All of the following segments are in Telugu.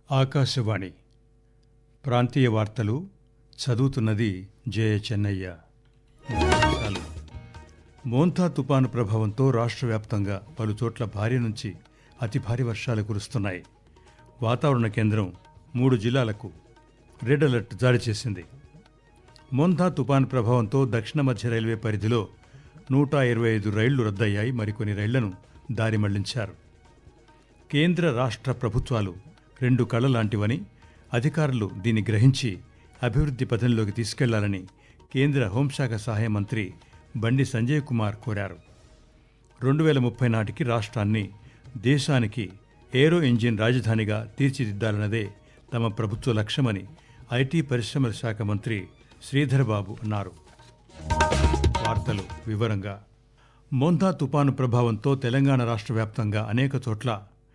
ఆకాశవాణి ప్రాంతీయ వార్తలు చదువుతున్నది జయ చెన్నయ్య ముఖ్యాంశాలు. మోంతా తుపాను ప్రభావంతో రాష్ట్ర వ్యాప్తంగా పలు చోట్ల భారీ నుంచి అతి భారీ వర్షాలు కురుస్తున్నాయి వాతావరణ కేంద్రం మూడు జిల్లాలకు రెడ్ అలర్ట్ జారీ చేసింది మోంతా తుపాను ప్రభావంతో దక్షిణ మధ్య రైల్వే పరిధిలో నూట ఇరవై ఐదు రైళ్లు రద్దయ్యాయి మరికొన్ని రైళ్లను దారి మళ్లించారు కేంద్ర రాష్ట్ర ప్రభుత్వాలు రెండు కళ్ళ లాంటివని అధికారులు దీన్ని గ్రహించి అభివృద్ధి పథంలోకి తీసుకెళ్లాలని కేంద్ర హోంశాఖ సహాయ మంత్రి బండి సంజయ్ కుమార్ కోరారు రెండు వేల ముప్పై నాటికి రాష్ట్రాన్ని దేశానికి ఏరో ఇంజిన్ రాజధానిగా తీర్చిదిద్దాలన్నదే తమ ప్రభుత్వ లక్ష్యమని ఐటీ పరిశ్రమల శాఖ మంత్రి శ్రీధర్ బాబు అన్నారు వార్తలు వివరంగా మోందా తుపాను ప్రభావంతో తెలంగాణ రాష్ట్ర వ్యాప్తంగా అనేక చోట్ల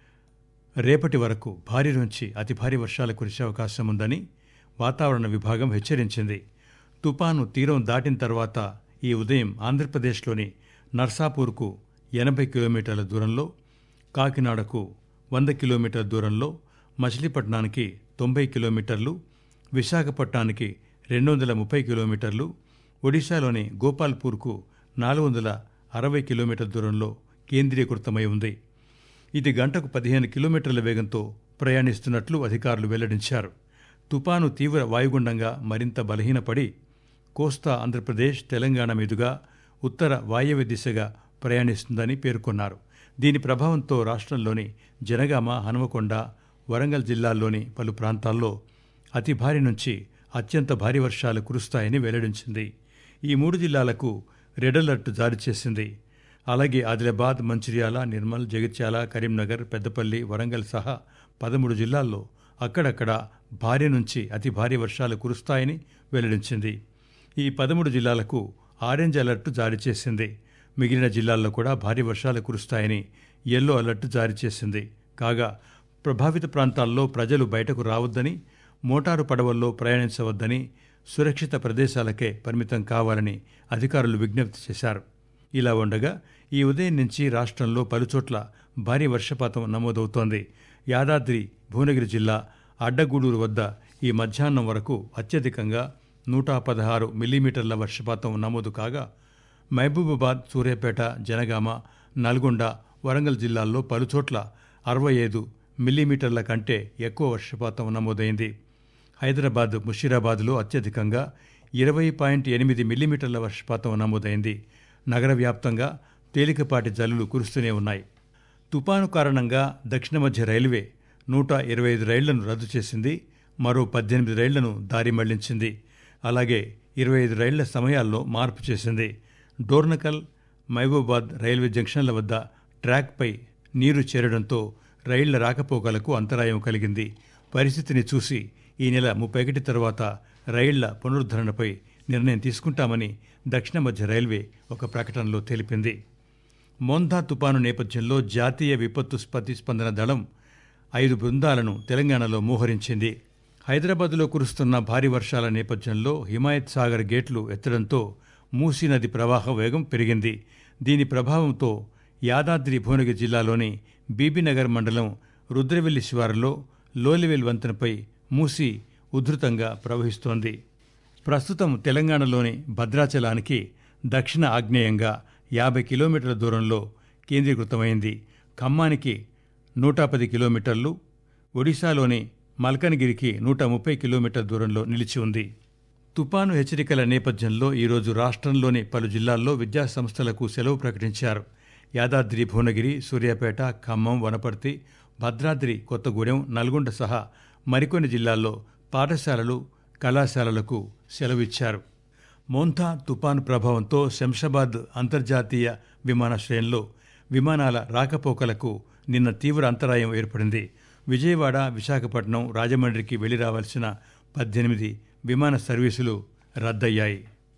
రేపటి వరకు భారీ నుంచి అతి భారీ వర్షాలు కురిసే అవకాశం ఉందని వాతావరణ విభాగం హెచ్చరించింది తుపాను తీరం దాటిన తర్వాత ఈ ఉదయం ఆంధ్రప్రదేశ్లోని నర్సాపూర్కు ఎనభై కిలోమీటర్ల దూరంలో కాకినాడకు వంద కిలోమీటర్ల దూరంలో మచిలీపట్నానికి తొంభై కిలోమీటర్లు విశాఖపట్నానికి రెండు వందల ముప్పై కిలోమీటర్లు ఒడిశాలోని గోపాల్పూర్కు నాలుగు వందల అరవై కిలోమీటర్ల దూరంలో కేంద్రీకృతమై ఉంది ఇది గంటకు పదిహేను కిలోమీటర్ల వేగంతో ప్రయాణిస్తున్నట్లు అధికారులు వెల్లడించారు తుపాను తీవ్ర వాయుగుండంగా మరింత బలహీనపడి కోస్తా ఆంధ్రప్రదేశ్ తెలంగాణ మీదుగా ఉత్తర వాయవ్య దిశగా ప్రయాణిస్తుందని పేర్కొన్నారు దీని ప్రభావంతో రాష్ట్రంలోని జనగామ హనుమకొండ వరంగల్ జిల్లాల్లోని పలు ప్రాంతాల్లో అతి భారీ నుంచి అత్యంత భారీ వర్షాలు కురుస్తాయని వెల్లడించింది ఈ మూడు జిల్లాలకు రెడ్ అలర్ట్ జారీ చేసింది అలాగే ఆదిలాబాద్ మంచిర్యాల నిర్మల్ జగిత్యాల కరీంనగర్ పెద్దపల్లి వరంగల్ సహా పదమూడు జిల్లాల్లో అక్కడక్కడ భారీ నుంచి అతి భారీ వర్షాలు కురుస్తాయని వెల్లడించింది ఈ పదమూడు జిల్లాలకు ఆరెంజ్ అలర్ట్ జారీ చేసింది మిగిలిన జిల్లాల్లో కూడా భారీ వర్షాలు కురుస్తాయని ఎల్లో అలర్ట్ జారీ చేసింది కాగా ప్రభావిత ప్రాంతాల్లో ప్రజలు బయటకు రావద్దని మోటారు పడవల్లో ప్రయాణించవద్దని సురక్షిత ప్రదేశాలకే పరిమితం కావాలని అధికారులు విజ్ఞప్తి చేశారు ఇలా ఉండగా ఈ ఉదయం నుంచి రాష్ట్రంలో పలుచోట్ల భారీ వర్షపాతం నమోదవుతోంది యాదాద్రి భువనగిరి జిల్లా అడ్డగూడూరు వద్ద ఈ మధ్యాహ్నం వరకు అత్యధికంగా నూట పదహారు మిల్లీమీటర్ల వర్షపాతం నమోదు కాగా మహబూబాబాద్ సూర్యాపేట జనగామ నల్గొండ వరంగల్ జిల్లాల్లో పలుచోట్ల అరవై ఐదు మిల్లీమీటర్ల కంటే ఎక్కువ వర్షపాతం నమోదైంది హైదరాబాద్ ముషీరాబాద్లో అత్యధికంగా ఇరవై పాయింట్ ఎనిమిది మిల్లీమీటర్ల వర్షపాతం నమోదైంది నగర వ్యాప్తంగా తేలికపాటి జల్లులు కురుస్తూనే ఉన్నాయి తుపాను కారణంగా దక్షిణ మధ్య రైల్వే నూట ఇరవై ఐదు రైళ్లను రద్దు చేసింది మరో పద్దెనిమిది రైళ్లను దారి మళ్లించింది అలాగే ఇరవై ఐదు రైళ్ల సమయాల్లో మార్పు చేసింది డోర్నకల్ మహబూబాద్ రైల్వే జంక్షన్ల వద్ద ట్రాక్పై నీరు చేరడంతో రైళ్ల రాకపోకలకు అంతరాయం కలిగింది పరిస్థితిని చూసి ఈ నెల ముప్పై ఒకటి తర్వాత రైళ్ల పునరుద్ధరణపై నిర్ణయం తీసుకుంటామని దక్షిణ మధ్య రైల్వే ఒక ప్రకటనలో తెలిపింది మోందా తుపాను నేపథ్యంలో జాతీయ విపత్తు ప్రతిస్పందన దళం ఐదు బృందాలను తెలంగాణలో మోహరించింది హైదరాబాద్లో కురుస్తున్న భారీ వర్షాల నేపథ్యంలో హిమాయత్ సాగర్ గేట్లు ఎత్తడంతో మూసీ నది ప్రవాహ వేగం పెరిగింది దీని ప్రభావంతో యాదాద్రి భువనగిరి జిల్లాలోని బీబీనగర్ మండలం రుద్రవెల్లి శివారులో లోలివెల్ వంతెనపై మూసీ ఉధృతంగా ప్రవహిస్తోంది ప్రస్తుతం తెలంగాణలోని భద్రాచలానికి దక్షిణ ఆగ్నేయంగా యాభై కిలోమీటర్ల దూరంలో కేంద్రీకృతమైంది ఖమ్మానికి నూట పది కిలోమీటర్లు ఒడిశాలోని మల్కనగిరికి నూట ముప్పై కిలోమీటర్ల దూరంలో నిలిచి ఉంది తుపాను హెచ్చరికల నేపథ్యంలో ఈరోజు రాష్ట్రంలోని పలు జిల్లాల్లో విద్యాసంస్థలకు సెలవు ప్రకటించారు యాదాద్రి భువనగిరి సూర్యాపేట ఖమ్మం వనపర్తి భద్రాద్రి కొత్తగూడెం నల్గొండ సహా మరికొన్ని జిల్లాల్లో పాఠశాలలు కళాశాలలకు సెలవిచ్చారు మోంథా తుపాను ప్రభావంతో శంషాబాద్ అంతర్జాతీయ విమానాశ్రయంలో విమానాల రాకపోకలకు నిన్న తీవ్ర అంతరాయం ఏర్పడింది విజయవాడ విశాఖపట్నం రాజమండ్రికి వెళ్లి రావాల్సిన పద్దెనిమిది విమాన సర్వీసులు రద్దయ్యాయి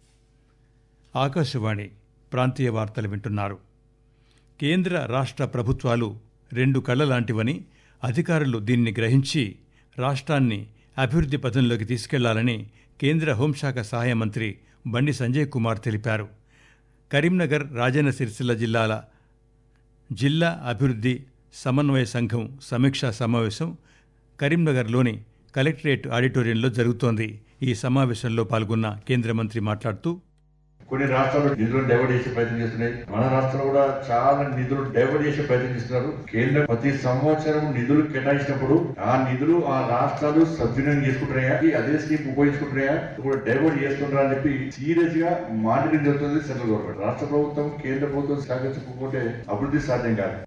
ఆకాశవాణి ప్రాంతీయ వార్తలు వింటున్నారు కేంద్ర రాష్ట్ర ప్రభుత్వాలు రెండు కళ్ళ లాంటివని అధికారులు దీన్ని గ్రహించి రాష్ట్రాన్ని అభివృద్ధి పథంలోకి తీసుకెళ్లాలని కేంద్ర హోంశాఖ సహాయ మంత్రి బండి సంజయ్ కుమార్ తెలిపారు కరీంనగర్ రాజన్న సిరిసిల్ల జిల్లాల జిల్లా అభివృద్ధి సమన్వయ సంఘం సమీక్షా సమావేశం కరీంనగర్లోని కలెక్టరేట్ ఆడిటోరియంలో జరుగుతోంది ఈ సమావేశంలో పాల్గొన్న కేంద్ర మంత్రి మాట్లాడుతూ కొన్ని రాష్ట్రాలు నిధులు డైవర్ట్ చేసే ప్రయత్నం చేస్తున్నాయి మన రాష్ట్రంలో కూడా చాలా నిధులు డైవర్ట్ చేసే ప్రయత్నం చేస్తున్నారు కేంద్రం ప్రతి సంవత్సరం నిధులు కేటాయించినప్పుడు ఆ నిధులు ఆ రాష్ట్రాలు సద్వినియోగం చేసుకుంటున్నాయా ఈ అదే స్కీమ్ ఉపయోగించుకుంటున్నాయా ఇప్పుడు డైవర్ట్ చేస్తుంటారా అని చెప్పి సీరియస్ గా మానిటరింగ్ జరుగుతుంది సెంట్రల్ గవర్నమెంట్ రాష్ట్ర ప్రభుత్వం కేంద్ర ప్రభుత్వం సహకరించకపోతే అభివృద్ధి సాధ్యం కాదు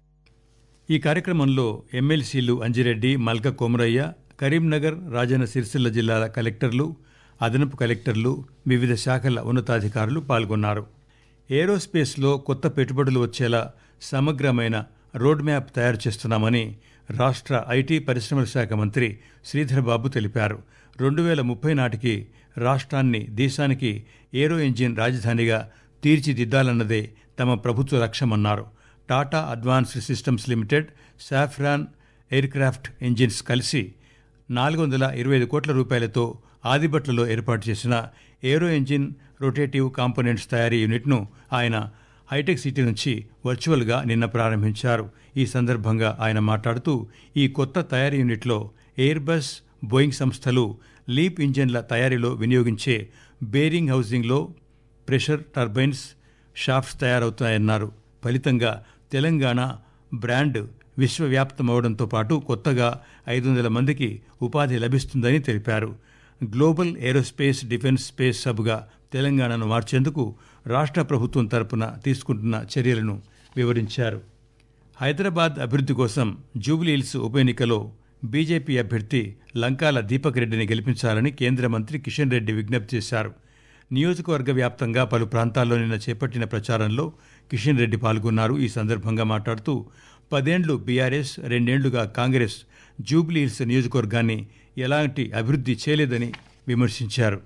ఈ కార్యక్రమంలో ఎమ్మెల్సీలు అంజిరెడ్డి మల్క కోమరయ్య కరీంనగర్ రాజన్న సిరిసిల్ల జిల్లాల కలెక్టర్లు అదనపు కలెక్టర్లు వివిధ శాఖల ఉన్నతాధికారులు పాల్గొన్నారు ఏరోస్పేస్లో కొత్త పెట్టుబడులు వచ్చేలా సమగ్రమైన రోడ్ మ్యాప్ తయారు చేస్తున్నామని రాష్ట్ర ఐటీ పరిశ్రమల శాఖ మంత్రి శ్రీధర్ బాబు తెలిపారు రెండు వేల ముప్పై నాటికి రాష్ట్రాన్ని దేశానికి ఏరో ఇంజిన్ రాజధానిగా తీర్చిదిద్దాలన్నదే తమ ప్రభుత్వ లక్ష్యమన్నారు Tata Advanced Systems Limited Safran Aircraft Engines కలిసి నాలుగు వందల ఇరవై ఐదు కోట్ల రూపాయలతో ఆదిబట్లలో ఏర్పాటు చేసిన ఏరో ఇంజిన్ రొటేటివ్ కాంపోనెంట్స్ తయారీ యూనిట్ను ఆయన హైటెక్ సిటీ నుంచి వర్చువల్గా నిన్న ప్రారంభించారు ఈ సందర్భంగా ఆయన మాట్లాడుతూ ఈ కొత్త తయారీ యూనిట్లో ఎయిర్ బస్ బోయింగ్ సంస్థలు లీప్ ఇంజిన్ల తయారీలో వినియోగించే బేరింగ్ హౌసింగ్లో ప్రెషర్ టర్బైన్స్ షాఫ్ట్స్ తయారవుతాయన్నారు ఫలితంగా తెలంగాణ బ్రాండ్ విశ్వవ్యాప్తమవడంతో పాటు కొత్తగా ఐదు వందల మందికి ఉపాధి లభిస్తుందని తెలిపారు గ్లోబల్ ఏరోస్పేస్ డిఫెన్స్ స్పేస్ హబ్గా తెలంగాణను మార్చేందుకు రాష్ట్ర ప్రభుత్వం తరపున తీసుకుంటున్న చర్యలను వివరించారు హైదరాబాద్ అభివృద్ధి కోసం జూబ్లీహిల్స్ ఉప ఎన్నికలో బీజేపీ అభ్యర్థి లంకాల దీపక్ రెడ్డిని గెలిపించాలని కేంద్ర మంత్రి కిషన్ రెడ్డి విజ్ఞప్తి చేశారు నియోజకవర్గ వ్యాప్తంగా పలు ప్రాంతాల్లో నిన్న చేపట్టిన ప్రచారంలో కిషన్ రెడ్డి పాల్గొన్నారు ఈ సందర్భంగా మాట్లాడుతూ పదేండ్లు బీఆర్ఎస్ రెండేండ్లుగా కాంగ్రెస్ జూబ్లీహిల్స్ నియోజకవర్గాన్ని ఎలాంటి అభివృద్ధి చేయలేదని విమర్శించారు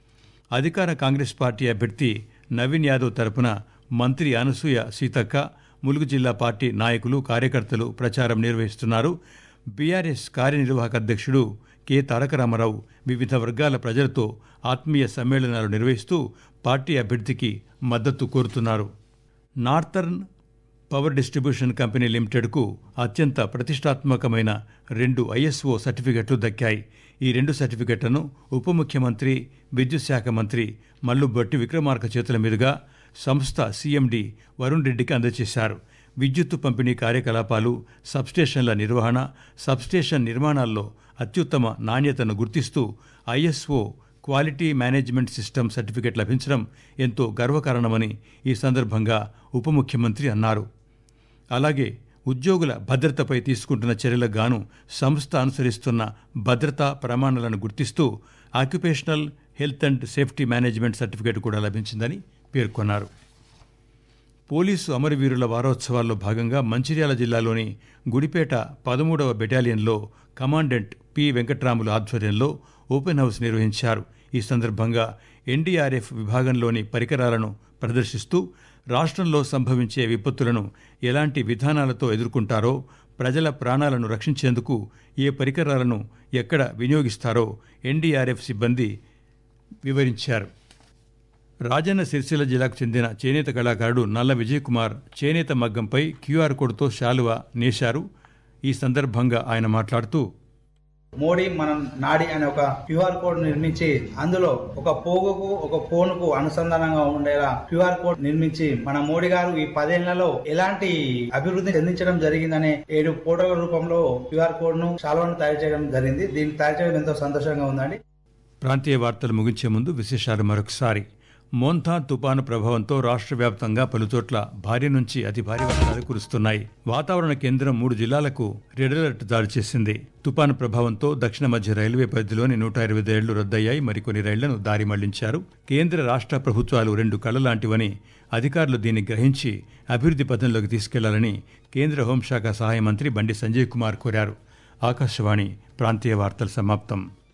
అధికార కాంగ్రెస్ పార్టీ అభ్యర్థి నవీన్ యాదవ్ తరపున మంత్రి అనసూయ సీతక్క ములుగు జిల్లా పార్టీ నాయకులు కార్యకర్తలు ప్రచారం నిర్వహిస్తున్నారు బీఆర్ఎస్ కార్యనిర్వాహక అధ్యక్షుడు కె తారక రామారావు వివిధ వర్గాల ప్రజలతో ఆత్మీయ సమ్మేళనాలు నిర్వహిస్తూ పార్టీ అభ్యర్థికి మద్దతు కోరుతున్నారు నార్థర్న్ పవర్ డిస్ట్రిబ్యూషన్ కంపెనీ లిమిటెడ్కు అత్యంత ప్రతిష్టాత్మకమైన రెండు ఐఎస్ఓ సర్టిఫికెట్లు దక్కాయి ఈ రెండు సర్టిఫికెట్లను ఉప ముఖ్యమంత్రి విద్యుత్ శాఖ మంత్రి మల్లుబట్టి విక్రమార్క చేతుల మీదుగా సంస్థ సీఎండి వరుణ్ రెడ్డికి అందజేశారు విద్యుత్తు పంపిణీ కార్యకలాపాలు సబ్స్టేషన్ల నిర్వహణ సబ్స్టేషన్ నిర్మాణాల్లో అత్యుత్తమ నాణ్యతను గుర్తిస్తూ ISO quality management system certificate లభించడం ఎంతో గర్వకారణమని ఈ సందర్భంగా ఉప ముఖ్యమంత్రి అన్నారు అలాగే ఉద్యోగుల భద్రతపై తీసుకుంటున్న చర్యలకు గాను సంస్థ అనుసరిస్తున్న భద్రతా ప్రమాణాలను గుర్తిస్తూ occupational health and safety management certificate కూడా లభించిందని పేర్కొన్నారు పోలీసు అమరవీరుల వారోత్సవాల్లో భాగంగా మంచిర్యాల జిల్లాలోని గుడిపేట పదమూడవ బెటాలియన్లో కమాండెంట్ పి వెంకట్రాముల ఆధ్వర్యంలో ఓపెన్ హౌస్ నిర్వహించారు ఈ సందర్భంగా ఎన్డీఆర్ఎఫ్ విభాగంలోని పరికరాలను ప్రదర్శిస్తూ రాష్ట్రంలో సంభవించే విపత్తులను ఎలాంటి విధానాలతో ఎదుర్కొంటారో ప్రజల ప్రాణాలను రక్షించేందుకు ఏ పరికరాలను ఎక్కడ వినియోగిస్తారో ఎన్డీఆర్ఎఫ్ సిబ్బంది వివరించారు రాజన్న సిరిసిల్ల జిల్లాకు చెందిన చేనేత కళాకారుడు నల్ల విజయ్ కుమార్ చేనేత మగ్గంపై క్యూఆర్ కోడ్తో శాలువ నేశారు ఈ సందర్భంగా ఆయన మాట్లాడుతూ మోడీ మనం నాడి అనే ఒక క్యూఆర్ కోడ్ నిర్మించి అందులో ఒక పోగుకు ఒక ఫోన్ కు అనుసంధానంగా ఉండేలా క్యూఆర్ కోడ్ నిర్మించి మన మోడీ గారు ఈ పదేళ్లలో ఎలాంటి అభివృద్ధి చెందించడం జరిగిందనే ఏడు ఫోటోల రూపంలో క్యూఆర్ కోడ్ ను శాలువను తయారు చేయడం జరిగింది దీన్ని తయారు చేయడం ఎంతో సంతోషంగా ఉందండి ప్రాంతీయ వార్తలు ముగించే ముందు విశేషాలు మరొకసారి మోంథా తుపాను ప్రభావంతో రాష్ట్ర వ్యాప్తంగా పలుచోట్ల భారీ నుంచి అతి భారీ వర్షాలు కురుస్తున్నాయి వాతావరణ కేంద్రం మూడు జిల్లాలకు రెడ్ అలర్ట్ జారీ చేసింది తుపాను ప్రభావంతో దక్షిణ మధ్య రైల్వే పరిధిలోని నూట ఇరవై రైళ్లు రద్దయ్యాయి మరికొన్ని రైళ్లను దారి మళ్లించారు కేంద్ర రాష్ట్ర ప్రభుత్వాలు రెండు కళ్ళ లాంటివని అధికారులు దీన్ని గ్రహించి అభివృద్ధి పథంలోకి తీసుకెళ్లాలని కేంద్ర హోంశాఖ సహాయ మంత్రి బండి సంజయ్ కుమార్ కోరారు ఆకాశవాణి ప్రాంతీయ వార్తలు సమాప్తం